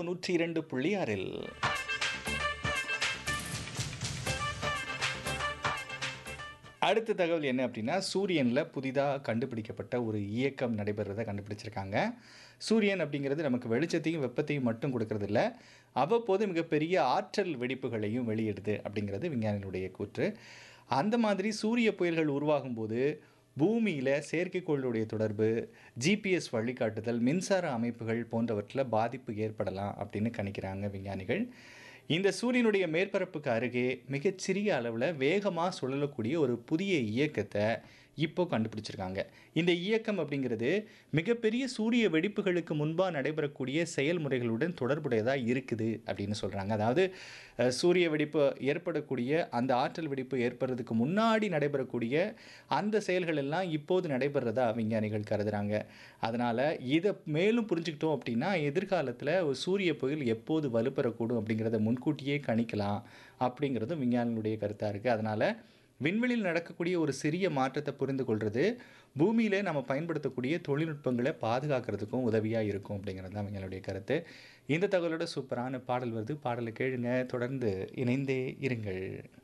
rainbow நூற்றி இரண்டு புள்ளி ஆறில் அடுத்த தகவல் என்ன அப்படின்னா சூரியனில் புதிதாக கண்டுபிடிக்கப்பட்ட ஒரு இயக்கம் நடைபெறதை கண்டுபிடிச்சிருக்காங்க சூரியன் அப்படிங்கிறது நமக்கு வெளிச்சத்தையும் வெப்பத்தையும் மட்டும் கொடுக்கறது இல்ல அவ்வப்போது மிகப்பெரிய ஆற்றல் வெடிப்புகளையும் வெளியிடுது அப்படிங்கிறது விஞ்ஞானிகளுடைய கூற்று அந்த மாதிரி சூரிய புயல்கள் உருவாகும் போது பூமியில் செயற்கைக்கோளுடைய தொடர்பு ஜிபிஎஸ் வழிகாட்டுதல் மின்சார அமைப்புகள் போன்றவற்றில் பாதிப்பு ஏற்படலாம் அப்படின்னு கணிக்கிறாங்க விஞ்ஞானிகள் இந்த சூரியனுடைய மேற்பரப்புக்கு அருகே மிகச்சிறிய அளவில் வேகமாக சுழலக்கூடிய ஒரு புதிய இயக்கத்தை இப்போ கண்டுபிடிச்சிருக்காங்க இந்த இயக்கம் அப்படிங்கிறது மிகப்பெரிய சூரிய வெடிப்புகளுக்கு முன்பாக நடைபெறக்கூடிய செயல்முறைகளுடன் தொடர்புடையதாக இருக்குது அப்படின்னு சொல்கிறாங்க அதாவது அஹ், சூரிய வெடிப்பு ஏற்படக்கூடிய அந்த ஆற்றல் வெடிப்பு ஏற்படுறதுக்கு முன்னாடி நடைபெறக்கூடிய அந்த செயல்கள் எல்லாம் இப்போது நடைபெறதா விஞ்ஞானிகள் கருதுறாங்க அதனால் இதை மேலும் புரிஞ்சுக்கிட்டோம் அப்படின்னா எதிர்காலத்தில் ஒரு சூரிய புயல் எப்போது வலுப்பெறக்கூடும் அப்படிங்கிறத முன்கூட்டியே கணிக்கலாம் அப்படிங்கிறதும் விஞ்ஞானிகளுடைய கருத்தாக இருக்குது அதனால் விண்வெளியில் நடக்கக்கூடிய ஒரு சிறிய மாற்றத்தை புரிந்து கொள்வது பூமியிலே நம்ம பயன்படுத்தக்கூடிய தொழில்நுட்பங்களை பாதுகாக்கிறதுக்கும் உதவியாக இருக்கும் அப்படிங்கிறது தான் அவங்களுடைய கருத்து இந்த தகவலோட சூப்பரான பாடல் வருது பாடலை கேளுங்க தொடர்ந்து இணைந்தே இருங்கள்